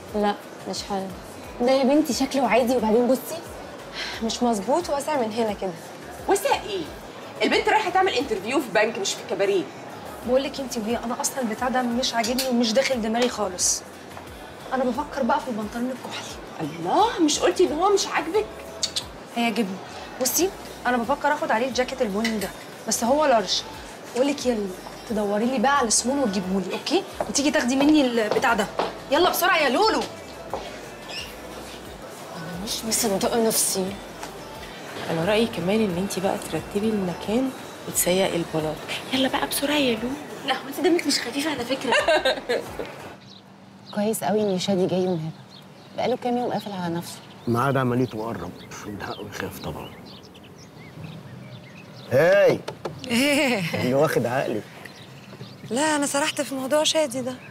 لا مش حلو ده يا بنتي شكله عادي وبعدين بصي مش مظبوط واسع من هنا كده وسع ايه البنت رايحه تعمل انترفيو في بنك مش في كباريه بقول لك انت وهي انا اصلا البتاع ده مش عاجبني ومش داخل دماغي خالص انا بفكر بقى في البنطلون الكحلي الله مش قلتي ان هو مش عاجبك هيعجبني بصي انا بفكر اخد عليه الجاكيت البني ده بس هو لارج بقول لك يلا تدوري لي بقى على سمون وتجيبه لي اوكي وتيجي تاخدي مني البتاع ده يلا بسرعه يا لولو مش مصدقه نفسي انا رايي كمان ان انت بقى ترتبي المكان وتسيقي البلاط يلا بقى بسرعه يا لولو لا هو انت دمك مش خفيف على فكره كويس قوي ان شادي جاي ومهبه بقاله كام يوم قافل على نفسه ميعاد عمليته قرب من حقه يخاف طبعا هاي ايه اللي واخد عقلي لا انا سرحت في موضوع شادي ده